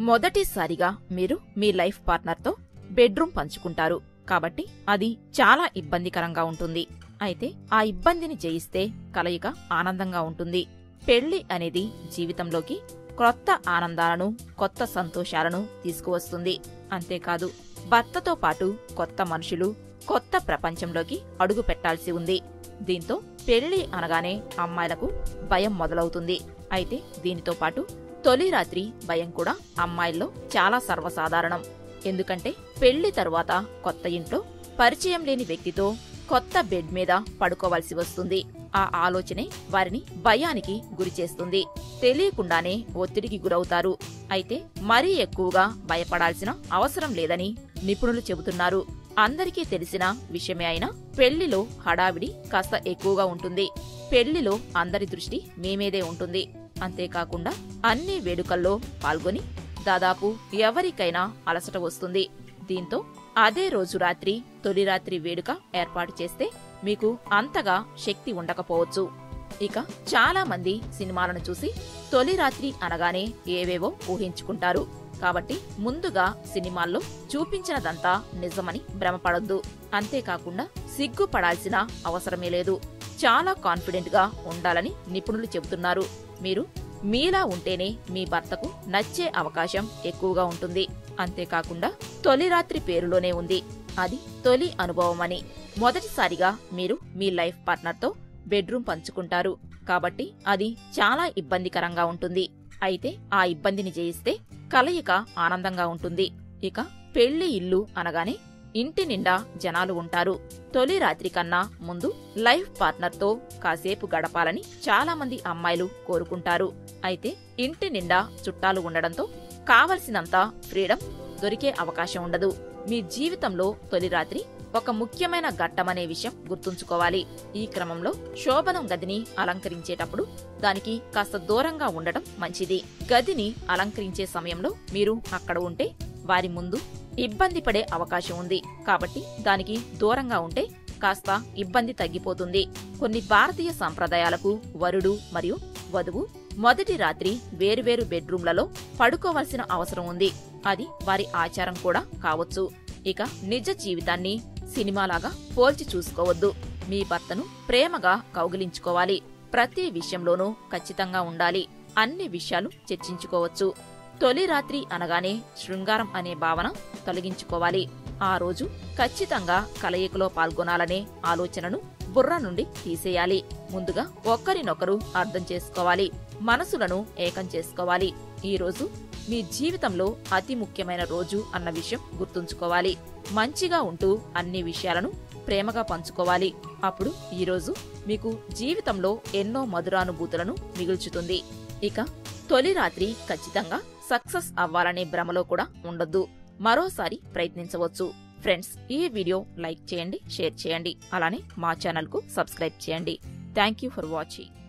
మొదటిసారిగా మీరు మీ life పార్ట్నర్తో bedroom పంచుకుంటారు కాబట్టి అది చాలా ఇబ్బందికరంగా ఉంటుంది అయితే ఆ ఇబ్బందిని జయిస్తే కలయిక ఆనందంగా ఉంటుంది పెళ్లి అనేది జీవితంలోకి క్రొత్త ఆనందాలను కొత్త సంతోషాలను తీసుకువస్తుంది అంతేకాదు భర్తతో పాటు కొత్త మనుషులు కొత్త ప్రపంచంలోకి అడుగు పెట్టాల్సి ఉంది దీంతో పెళ్లి అనగానే అమ్మాయిలకు భయం మొదలవుతుంది అయితే దీనితో పాటు తొలి రాత్రి భయం కూడా అమ్మాయిల్లో చాలా సర్వసాధారణం ఎందుకంటే పెళ్లి తరువాత కొత్త ఇంట్లో పరిచయం లేని వ్యక్తితో కొత్త బెడ్ మీద పడుకోవాల్సి వస్తుంది ఆ ఆలోచనే వారిని భయానికి గురిచేస్తుంది తెలియకుండానే ఒత్తిడికి గురవుతారు అయితే మరీ ఎక్కువగా భయపడాల్సిన అవసరం లేదని నిపుణులు చెబుతున్నారు అందరికీ తెలిసిన విషయమే అయినా పెళ్లిలో హడావిడి కాస్త ఎక్కువగా ఉంటుంది పెళ్లిలో అందరి దృష్టి మీమీదే ఉంటుంది అంతేకాకుండా అన్ని వేడుకల్లో పాల్గొని దాదాపు ఎవరికైనా అలసట వస్తుంది దీంతో అదే రోజు రాత్రి తొలి రాత్రి వేడుక ఏర్పాటు చేస్తే మీకు అంతగా శక్తి ఉండకపోవచ్చు ఇక చాలా మంది సినిమాలను చూసి తొలి రాత్రి అనగానే ఏవేవో ఊహించుకుంటారు కాబట్టి ముందుగా సినిమాల్లో చూపించినదంతా నిజమని భ్రమపడొద్దు అంతేకాకుండా సిగ్గుపడాల్సిన అవసరమే లేదు చాలా కాన్ఫిడెంట్ గా ఉండాలని నిపుణులు చెబుతున్నారు మీరు మీలా ఉంటేనే మీ భర్తకు నచ్చే అవకాశం ఎక్కువగా ఉంటుంది అంతేకాకుండా తొలి రాత్రి పేరులోనే ఉంది అది తొలి అనుభవమని మొదటిసారిగా మీరు మీ లైఫ్ పార్ట్నర్తో బెడ్రూమ్ పంచుకుంటారు కాబట్టి అది చాలా ఇబ్బందికరంగా ఉంటుంది అయితే ఆ ఇబ్బందిని జయిస్తే కలయిక ఆనందంగా ఉంటుంది ఇక పెళ్లి ఇల్లు అనగానే ఇంటి నిండా జనాలు ఉంటారు తొలి రాత్రి కన్నా ముందు లైఫ్ పార్ట్నర్తో కాసేపు గడపాలని చాలా మంది అమ్మాయిలు కోరుకుంటారు అయితే ఇంటి నిండా చుట్టాలు ఉండడంతో కావలసినంత ఫ్రీడమ్ దొరికే అవకాశం ఉండదు మీ జీవితంలో తొలి రాత్రి ఒక ముఖ్యమైన ఘట్టమనే విషయం గుర్తుంచుకోవాలి ఈ క్రమంలో శోభనం గదిని అలంకరించేటప్పుడు దానికి కాస్త దూరంగా ఉండటం మంచిది గదిని అలంకరించే సమయంలో మీరు అక్కడ ఉంటే వారి ముందు ఇబ్బంది పడే అవకాశం ఉంది కాబట్టి దానికి దూరంగా ఉంటే కాస్త ఇబ్బంది తగ్గిపోతుంది కొన్ని భారతీయ సంప్రదాయాలకు వరుడు మరియు వధువు మొదటి రాత్రి వేరువేరు బెడ్రూమ్లలో పడుకోవలసిన అవసరం ఉంది అది వారి ఆచారం కూడా కావచ్చు ఇక నిజ జీవితాన్ని సినిమాలాగా పోల్చి చూసుకోవద్దు మీ భర్తను ప్రేమగా కౌగిలించుకోవాలి ప్రతి విషయంలోనూ ఖచ్చితంగా ఉండాలి అన్ని విషయాలు చర్చించుకోవచ్చు తొలి రాత్రి అనగానే శృంగారం అనే భావన తొలగించుకోవాలి ఆ రోజు ఖచ్చితంగా కలయికలో పాల్గొనాలనే ఆలోచనను బుర్ర నుండి తీసేయాలి ముందుగా ఒక్కరినొకరు అర్థం చేసుకోవాలి మనసులను ఏకం చేసుకోవాలి ఈ రోజు మీ జీవితంలో అతి ముఖ్యమైన రోజు అన్న విషయం గుర్తుంచుకోవాలి మంచిగా ఉంటూ అన్ని విషయాలను ప్రేమగా పంచుకోవాలి అప్పుడు ఈ రోజు మీకు జీవితంలో ఎన్నో మధురానుభూతులను మిగుల్చుతుంది ఇక తొలి రాత్రి ఖచ్చితంగా సక్సెస్ అవ్వాలనే భ్రమలో కూడా ఉండొద్దు మరోసారి ప్రయత్నించవచ్చు ఫ్రెండ్స్ ఈ వీడియో లైక్ చేయండి షేర్ చేయండి అలానే మా ఛానల్కు సబ్స్క్రైబ్ చేయండి థ్యాంక్ యూ ఫర్ వాచింగ్